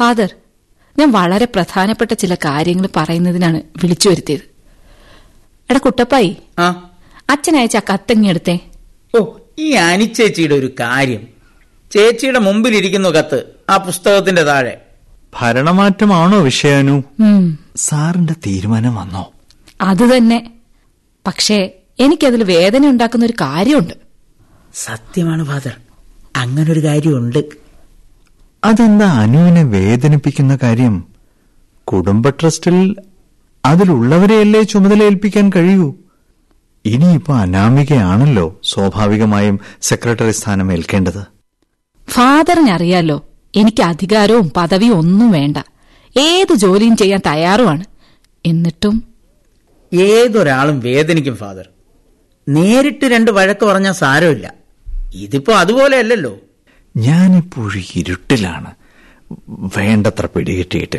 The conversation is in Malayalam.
ഫാദർ ഞാൻ വളരെ പ്രധാനപ്പെട്ട ചില കാര്യങ്ങൾ പറയുന്നതിനാണ് വിളിച്ചു വരുത്തിയത് എടാ കുട്ടപ്പായി ആ അച്ഛൻ അയച്ച ആ കത്തങ്ങി എടുത്തേ ഓ ഈ അനിച്ചേച്ചിയുടെ ഒരു കാര്യം ചേച്ചിയുടെ മുമ്പിലിരിക്കുന്നു കത്ത് ആ പുസ്തകത്തിന്റെ താഴെ ഭരണമാറ്റമാണോ വിഷയാനു ഉം, സാറിന്റെ തീരുമാനം വന്നോ അത് തന്നെ പക്ഷേ എനിക്കതിൽ വേദന ഉണ്ടാക്കുന്ന ഒരു കാര്യമുണ്ട് സത്യമാണ് ഫാദർ അങ്ങനൊരു കാര്യമുണ്ട് അതെന്താ അനുവിനെ വേദനിപ്പിക്കുന്ന കാര്യം കുടുംബ ട്രസ്റ്റിൽ അതിലുള്ളവരെയല്ലേ ചുമതല ഏൽപ്പിക്കാൻ കഴിയൂ ഇനിയിപ്പോ അനാമികയാണല്ലോ സ്വാഭാവികമായും സെക്രട്ടറി സ്ഥാനം ഏൽക്കേണ്ടത് ഫാദറിനറിയാലോ എനിക്ക് അധികാരവും പദവിയും ഒന്നും വേണ്ട ഏത് ജോലിയും ചെയ്യാൻ തയ്യാറുമാണ് എന്നിട്ടും ഏതൊരാളും വേദനിക്കും ഫാദർ നേരിട്ട് രണ്ട് വഴക്ക് പറഞ്ഞാൽ സാരമില്ല ഇതിപ്പോ അതുപോലെ അല്ലല്ലോ ഞാനിപ്പോഴും ഇരുട്ടിലാണ് വേണ്ടത്ര പിടികിട്ടിയിട്ടില്ല